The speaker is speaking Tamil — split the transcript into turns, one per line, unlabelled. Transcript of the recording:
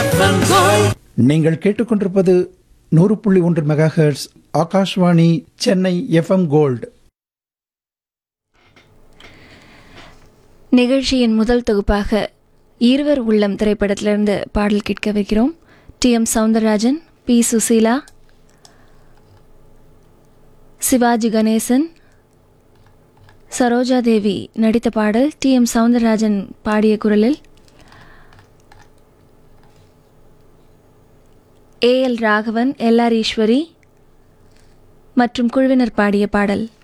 FM Gold
நீங்கள் கேட்டுக்கொண்டிருப்பது நூறு புள்ளி ஒன்று mega hertz Akashvani Chennai FM gold
நிகழ்ச்சியின் முதல் தொகுப்பாக இருவர் உள்ளம் திரைப்படத்திலிருந்து பாடல் கேட்க வைக்கிறோம் T M Soundararajan P Susheela Sivaji Ganesan Saroja Devi நடித்த பாடல் டி எம் சவுந்தரராஜன் பாடிய குரலில் A L Raghavan L R Eswari மற்றும் குழுவினர் பாடிய பாடல்